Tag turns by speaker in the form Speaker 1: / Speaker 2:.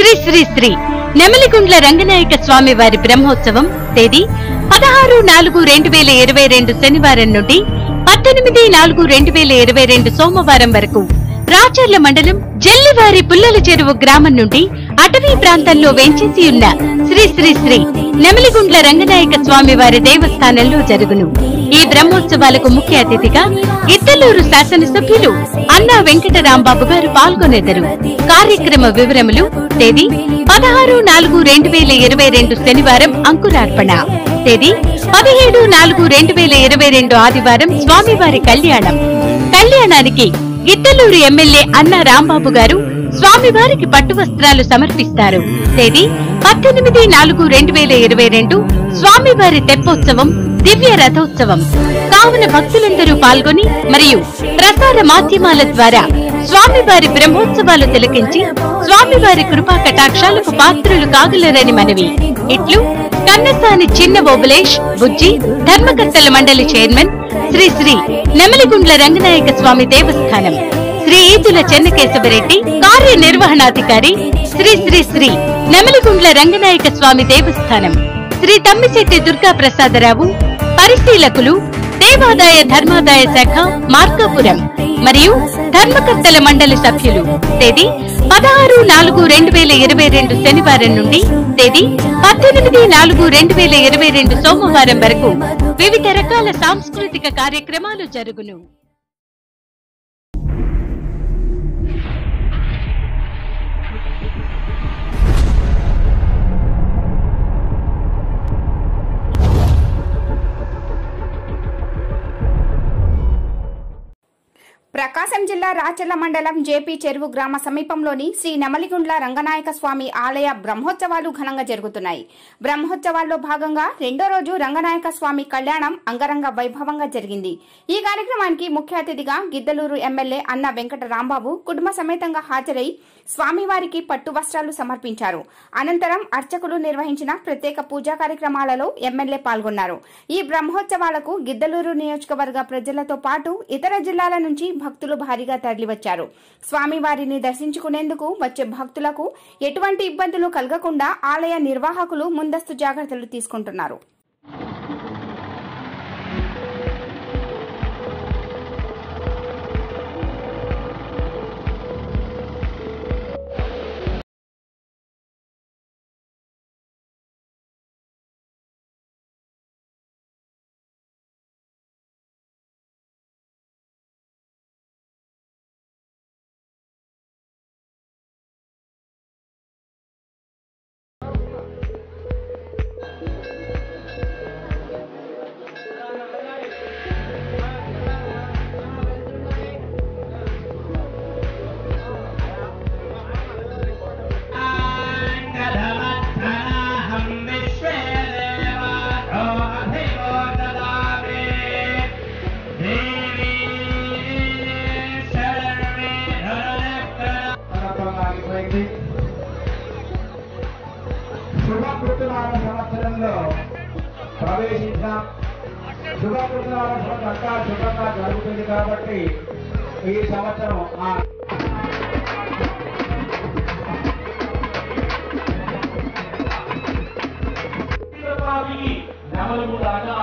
Speaker 1: శ్రీ శ్రీ శ్రీ నెమలిగుండ్ల రంగనాయక స్వామి వారి బ్రహ్మోత్సవం తేదీ పదహారు నాలుగు రెండు వేల ఇరవై రెండు శనివారం నుండి పద్దెనిమిది నాలుగు రెండు వేల ఇరవై రెండు సోమవారం వరకు రాచర్ల మండలం జల్లివారి పుల్లల చెరువు గ్రామం నుండి అటవీ ప్రాంతంలో వేంచేసి ఉన్న శ్రీ శ్రీ శ్రీ నెమలిగుండ్ల రంగనాయక స్వామి వారి దేవస్థానంలో జరుగును ఈ బ్రహ్మోత్సవాలకు ముఖ్య అతిథిగా ఇద్దలూరు శాసనసభ్యులు అన్నా వెంకటరాంబాబు గారు పాల్గొనేదరు కార్యక్రమ వివరములు తేదీ పదహారు నాలుగు రెండు వేల ఇరవై రెండు శనివారం అంకురార్పణ తేదీ పదిహేడు నాలుగు రెండు వేల ఇరవై రెండు ఆదివారం స్వామివారి కళ్యాణం కళ్యాణానికి గిద్దలూరు ఎమ్మెల్యే అన్న రాంబాబు గారు స్వామివారికి పట్టు వస్త్రాలు సమర్పిస్తారు తేదీ పద్దెనిమిది నాలుగు రెండు వేల ఇరవై రెండు స్వామివారి తెప్పోత్సవం దివ్య రథోత్సవం కావున భక్తులందరూ పాల్గొని మరియు ప్రసార మాధ్యమాల ద్వారా స్వామివారి బ్రహ్మోత్సవాలు తిలకించి స్వామివారి కృపా కటాక్షాలకు పాత్రులు కాగలరని మనవి ఇట్లు కన్నసాని చిన్న ఓబులేష్ బుజ్జి ధర్మకర్తల మండలి చైర్మన్ శ్రీ శ్రీ నెమలిగుండ్ల రంగనాయక స్వామి దేవస్థానం శ్రీ ఈదుల చెన్నకేశవరెడ్డి కార్యనిర్వహణాధికారి శ్రీ శ్రీ శ్రీ నెమలిగుండ్ల రంగనాయక స్వామి దేవస్థానం శ్రీ తమ్మిశెట్టి దుర్గా ప్రసాదరావు పరిశీలకులు దేవాదాయ ధర్మాదాయ శాఖ మార్కాపురం మరియు ధర్మకర్తల మండలి సభ్యులు తేదీ పదహారు నాలుగు రెండు వేల ఇరవై రెండు శనివారం నుండి తేదీ పద్దెనిమిది నాలుగు రెండు వేల ఇరవై రెండు సోమవారం వరకు వివిధ రకాల సాంస్కృతిక కార్యక్రమాలు జరుగును
Speaker 2: ప్రకాశం జిల్లా రాచర్ల మండలం జేపీ చెరువు గ్రామ సమీపంలోని శ్రీ నెమలిగుండ్ల రంగనాయక స్వామి ఆలయ బ్రహ్మోత్సవాలు ఘనంగా జరుగుతున్నాయి బ్రహ్మోత్సవాల్లో భాగంగా రెండో రోజు రంగనాయక స్వామి కళ్యాణం అంగరంగ వైభవంగా జరిగింది ఈ కార్యక్రమానికి ముఖ్య అతిథిగా గిద్దలూరు ఎమ్మెల్యే అన్న వెంకట రాంబాబు కుటుంబ సమేతంగా హాజరై స్వామివారికి పట్టు వస్త్రాలు సమర్పించారు అనంతరం అర్చకులు నిర్వహించిన ప్రత్యేక పూజా కార్యక్రమాలలో ఎమ్మెల్యే పాల్గొన్నారు ఈ బ్రహ్మోత్సవాలకు గిద్దలూరు నియోజకవర్గ ప్రజలతో పాటు ఇతర జిల్లాల నుంచి భక్తులు భారీగా తరలివచ్చారు స్వామివారిని దర్శించుకునేందుకు వచ్చే భక్తులకు ఎటువంటి ఇబ్బందులు కలగకుండా ఆలయ నిర్వాహకులు ముందస్తు జాగ్రత్తలు తీసుకుంటున్నారు
Speaker 3: अङ्गधमत्थनाहं विश्वे देवाो अधिवो ददामि देवी शरणे
Speaker 4: ఆగిపోయింది శుభకృతునామ సంవత్సరంలో ప్రవేశించాం శుభకృతునామ సంవత్సరం అంతా శుభంగా జరుగుతుంది కాబట్టి ఈ సంవత్సరం ఆ
Speaker 3: నవలము దాకా